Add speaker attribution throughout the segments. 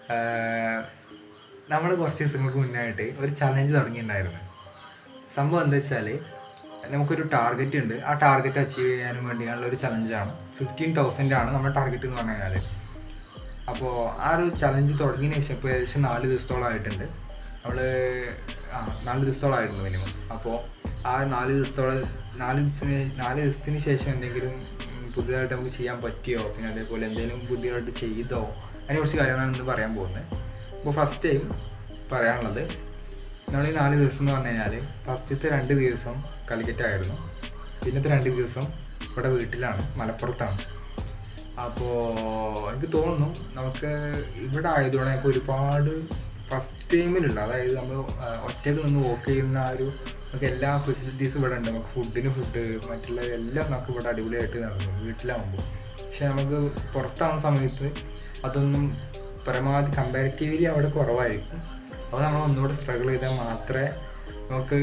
Speaker 1: നമ്മൾ കുറച്ച് ദിവസങ്ങൾക്ക് മുന്നായിട്ട് ഒരു ചലഞ്ച് തുടങ്ങിയിട്ടുണ്ടായിരുന്നു സംഭവം എന്താ വെച്ചാൽ നമുക്കൊരു ടാർഗറ്റ് ഉണ്ട് ആ ടാർഗറ്റ് അച്ചീവ് ചെയ്യാനും വേണ്ടിയുള്ള ഒരു ചലഞ്ചാണ് ഫിഫ്റ്റീൻ തൗസൻഡ് ആണ് നമ്മുടെ ടാർഗറ്റ് എന്ന് പറഞ്ഞു കഴിഞ്ഞാൽ അപ്പോൾ ആ ഒരു ചലഞ്ച് തുടങ്ങിയതിന് ശേഷം ഇപ്പോൾ ഏകദേശം നാല് ദിവസത്തോളമായിട്ടുണ്ട് നമ്മൾ ആ നാല് ദിവസത്തോളമായിരുന്നു മിനിമം അപ്പോൾ ആ നാല് ദിവസത്തോളം നാല് ദിവസത്തിന് നാല് ദിവസത്തിന് ശേഷം എന്തെങ്കിലും ഉം, പുതിയതായിട്ട് നമുക്ക് ചെയ്യാൻ പറ്റിയോ പിന്നെ അതേപോലെ എന്തെങ്കിലും പുതിയതായിട്ട് ചെയ്തോ അതിനെ കുറച്ച് കാര്യങ്ങളാണ് ഇന്ന് പറയാൻ പോകുന്നത് അപ്പോൾ ഫസ്റ്റ് ടൈം പറയാനുള്ളത് നമ്മൾ ഈ നാല് ദിവസം എന്ന് പറഞ്ഞു കഴിഞ്ഞാൽ ഫസ്റ്റത്തെ രണ്ട് ദിവസം കലിക്കറ്റായിരുന്നു പിന്നത്തെ രണ്ട് ദിവസം ഇവിടെ വീട്ടിലാണ് മലപ്പുറത്താണ് അപ്പോൾ എനിക്ക് തോന്നുന്നു നമുക്ക് ഇവിടെ ആയതുകൊണ്ട് നമുക്ക് ഒരുപാട് ഫസ്റ്റ് ടൈമിലുള്ള അതായത് നമ്മൾ ഒറ്റയ്ക്ക് നിന്ന് വർക്ക് ചെയ്യുന്ന ആ ഒരു നമുക്ക് എല്ലാ ഫെസിലിറ്റീസും ഇവിടെ ഉണ്ട് നമുക്ക് ഫുഡിന് ഫുഡ് മറ്റുള്ള എല്ലാം നമുക്ക് ഇവിടെ അടിപൊളിയായിട്ട് നടന്നു വീട്ടിലാവുമ്പോൾ പക്ഷെ നമുക്ക് പുറത്താവുന്ന സമയത്ത് അതൊന്നും പരമാവധി കമ്പാരിറ്റീവ്ലി അവിടെ കുറവായിരിക്കും അപ്പോൾ നമ്മൾ ഒന്നുകൂടെ സ്ട്രഗിൾ ചെയ്താൽ മാത്രമേ നമുക്ക്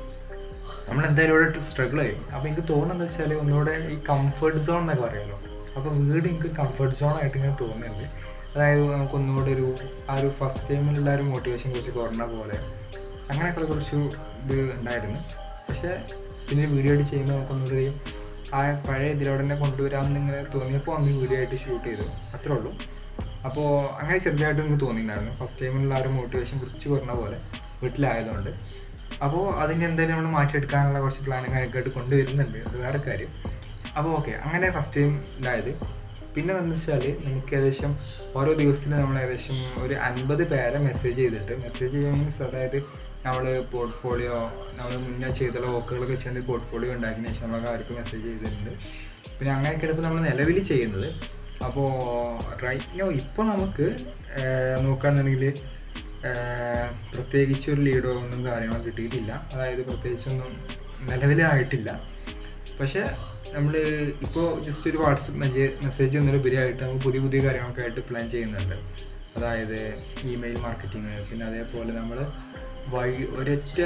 Speaker 1: നമ്മൾ എന്തായാലും ഇവിടെ സ്ട്രഗിൾ ചെയ്യും അപ്പോൾ എനിക്ക് തോന്നുന്നത് വെച്ചാൽ ഒന്നുകൂടെ ഈ കംഫർട്ട് സോൺ എന്നൊക്കെ പറയുമല്ലോ അപ്പോൾ വീട് എനിക്ക് കംഫർട്ട് സോൺ ആയിട്ട് ഇങ്ങനെ തോന്നുന്നുണ്ട് അതായത് നമുക്ക് ഒന്നുകൂടെ ഒരു ആ ഒരു ഫസ്റ്റ് ടൈമിലുള്ള ഒരു മോട്ടിവേഷൻ കുറച്ച് കുറഞ്ഞ പോലെ അങ്ങനെയൊക്കെ കുറച്ച് ഇത് ഉണ്ടായിരുന്നു പക്ഷേ പിന്നെ വീഡിയോ ആയിട്ട് ചെയ്യുമ്പോൾ നമുക്കൊന്നുകൂടി ആ പഴയ ഇതിലൂടെ തന്നെ കൊണ്ടുവരാമെന്ന് ഇങ്ങനെ തോന്നിയപ്പോൾ അന്ന് വീഡിയോ ആയിട്ട് ഷൂട്ട് ചെയ്തു അത്രേ ഉള്ളൂ അപ്പോൾ അങ്ങനെ ചെറുതായിട്ട് എനിക്ക് തോന്നിയിട്ടുണ്ടായിരുന്നു ഫസ്റ്റ് ടൈമിലുള്ള ആ ഒരു മോട്ടിവേഷൻ കുറച്ച് കുറഞ്ഞ പോലെ വീട്ടിലായതുകൊണ്ട് അപ്പോൾ അതിന് എന്തായാലും നമ്മൾ മാറ്റിയെടുക്കാനുള്ള കുറച്ച് പ്ലാനും കാര്യമൊക്കെ ആയിട്ട് കൊണ്ടുവരുന്നുണ്ട് അത് വേറെ കാര്യം അപ്പോൾ ഓക്കെ അങ്ങനെ ഫസ്റ്റ് ടൈം ഇതായത് പിന്നെ എന്ന് വെച്ചാൽ നമുക്ക് ഏകദേശം ഓരോ ദിവസത്തിൽ നമ്മൾ ഏകദേശം ഒരു അൻപത് പേരെ മെസ്സേജ് ചെയ്തിട്ട് മെസ്സേജ് ചെയ്യുക മീൻസ് അതായത് നമ്മൾ പോർട്ട്ഫോളിയോ നമ്മൾ മുന്നേ ചെയ്തുള്ള വർക്കുകളൊക്കെ ചെയ്ത് പോർട്ട്ഫോളിയോ ഉണ്ടാക്കിയതിന് ശേഷം നമുക്ക് അവർക്ക് മെസ്സേജ് ചെയ്തിട്ടുണ്ട് പിന്നെ അങ്ങനെയൊക്കെയാണ് ഇപ്പോൾ നമ്മൾ നിലവിൽ ചെയ്യുന്നത് അപ്പോൾ റൈറ്റ് നോ ഇപ്പോൾ നമുക്ക് നോക്കുകയാണെന്നുണ്ടെങ്കിൽ പ്രത്യേകിച്ച് ഒരു ലീഡോ ഒന്നും കാര്യങ്ങളോ കിട്ടിയിട്ടില്ല അതായത് പ്രത്യേകിച്ചൊന്നും നിലവിലായിട്ടില്ല പക്ഷേ നമ്മൾ ഇപ്പോൾ ജസ്റ്റ് ഒരു വാട്സപ്പ് മെസ്സേജ് മെസ്സേജ് എന്നതിലുപരിയായിട്ട് നമ്മൾ പുതിയ പുതിയ കാര്യങ്ങളൊക്കെ ആയിട്ട് പ്ലാൻ ചെയ്യുന്നുണ്ട് അതായത് ഇമെയിൽ മാർക്കറ്റിംഗ് പിന്നെ അതേപോലെ നമ്മൾ വഴി ഒരൊറ്റ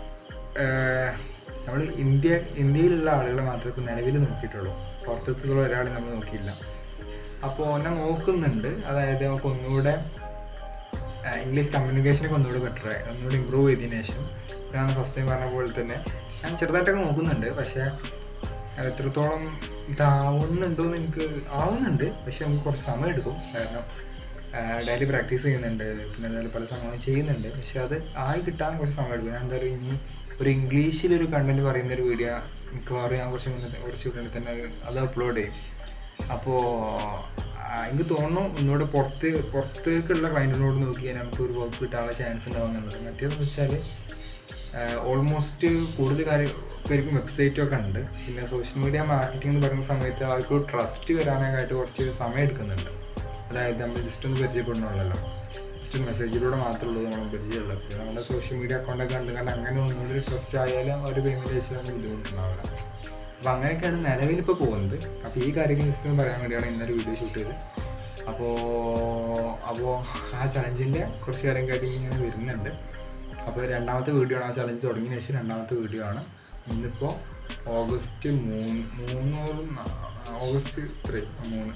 Speaker 1: നമ്മൾ ഇന്ത്യ ഇന്ത്യയിലുള്ള ആളുകളെ മാത്രമേ ഇപ്പോൾ നിലവിൽ നോക്കിയിട്ടുള്ളൂ പുറത്തുള്ള ഒരാളെ നമ്മൾ നോക്കിയില്ല അപ്പോൾ എന്നെ നോക്കുന്നുണ്ട് അതായത് നമുക്ക് ഒന്നുകൂടെ ഇംഗ്ലീഷ് കമ്മ്യൂണിക്കേഷനൊക്കെ ഒന്നുകൂടെ ബെറ്റർ ആയി ഒന്നുകൂടി ഇമ്പ്രൂവ് ചെയ്തതിന് ശേഷം ഞാൻ ഫസ്റ്റ് ടൈം പറഞ്ഞ പോലെ തന്നെ ഞാൻ ചെറുതായിട്ടൊക്കെ നോക്കുന്നുണ്ട് പക്ഷേ അത് എത്രത്തോളം ഇതാവുന്നുണ്ടോ എന്ന് എനിക്ക് ആവുന്നുണ്ട് പക്ഷെ നമുക്ക് കുറച്ച് സമയം എടുക്കും കാരണം ഡെയിലി പ്രാക്ടീസ് ചെയ്യുന്നുണ്ട് പിന്നെ അതുപോലെ പല സമയവും ചെയ്യുന്നുണ്ട് പക്ഷെ അത് ആയി കിട്ടാൻ കുറച്ച് സമയം എടുക്കും ഞാൻ എന്താ പറയുക ഇനി ഒരു ഇംഗ്ലീഷിലൊരു കണ്ടന്റ് പറയുന്ന ഒരു വീഡിയോ മിക്കവാറും ഞാൻ കുറച്ച് മുന്നേ കുറച്ച് ഉടനെ തന്നെ അത് അപ്ലോഡ് ചെയ്യും അപ്പോൾ എനിക്ക് തോന്നുന്നു ഒന്നുകൂടെ പുറത്ത് പുറത്തേക്കുള്ള ക്ലയൻറ്റിനോട് നോക്കിയാൽ നമുക്ക് ഒരു വർക്ക് കിട്ടാനുള്ള ചാൻസ് ഉണ്ടാവുന്നുണ്ട് മറ്റേതെന്ന് വെച്ചാൽ ഓൾമോസ്റ്റ് കൂടുതൽ കാര്യം പേർക്കും വെബ്സൈറ്റും ഒക്കെ ഉണ്ട് പിന്നെ സോഷ്യൽ മീഡിയ മാർക്കറ്റിംഗ് എന്ന് പറയുന്ന സമയത്ത് അവർക്ക് ട്രസ്റ്റ് വരാനായിട്ട് കുറച്ച് സമയം എടുക്കുന്നുണ്ട് അതായത് നമ്മൾ ജസ്റ്റ് ഒന്ന് പരിചയപ്പെടണമല്ലോ ജസ്റ്റ് മെസ്സേജിലൂടെ മാത്രമേ ഉള്ളൂ നമ്മൾ പരിചയമുള്ളത് പിന്നെ നമ്മുടെ സോഷ്യൽ മീഡിയ അക്കൗണ്ടൊക്കെ ഉണ്ട് കാരണം അങ്ങനെ ഒന്നുകൂടി ട്രസ്റ്റ് ആയാലും അവർ പേയ്മെൻറ്റ് അയച്ചാൽ നമുക്ക് ബുദ്ധിമുട്ടുണ്ടാവില്ല അപ്പോൾ അങ്ങനെയൊക്കെയാണ് നിലവിലിപ്പോൾ പോകുന്നത് അപ്പോൾ ഈ കാര്യങ്ങൾ ജസ്റ്റ് ഒന്ന് പറയാൻ വേണ്ടിയാണ് ഇന്നൊരു വീഡിയോ ഷൂട്ട് ചെയ്തത് അപ്പോൾ അപ്പോൾ ആ ചലഞ്ചിൻ്റെ കുറച്ച് കാര്യം കാര്യം ഇങ്ങനെ വരുന്നുണ്ട് അപ്പോൾ രണ്ടാമത്തെ വീഡിയോ ആണ് ആ ചലഞ്ച് തുടങ്ങിയ ശേഷം രണ്ടാമത്തെ വീഡിയോ ആണ് ഇന്നിപ്പോൾ ഓഗസ്റ്റ് മൂന്ന് മൂന്നോളം ഓഗസ്റ്റ് ത്രീ മൂന്ന്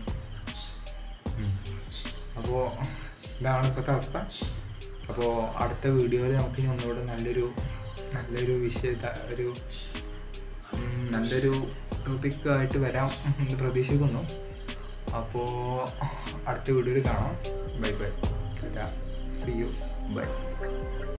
Speaker 1: അപ്പോൾ ഇതാണ് ഇപ്പോഴത്തെ അവസ്ഥ അപ്പോൾ അടുത്ത വീഡിയോയിൽ നമുക്ക് ഇനി ഒന്നുകൂടെ നല്ലൊരു നല്ലൊരു വിഷയ ഒരു ഉം, നല്ലൊരു ടോപ്പിക്കായിട്ട് വരാം എന്ന് പ്രതീക്ഷിക്കുന്നു അപ്പോൾ അടുത്ത വീഡിയോയിൽ കാണാം bye bye see you by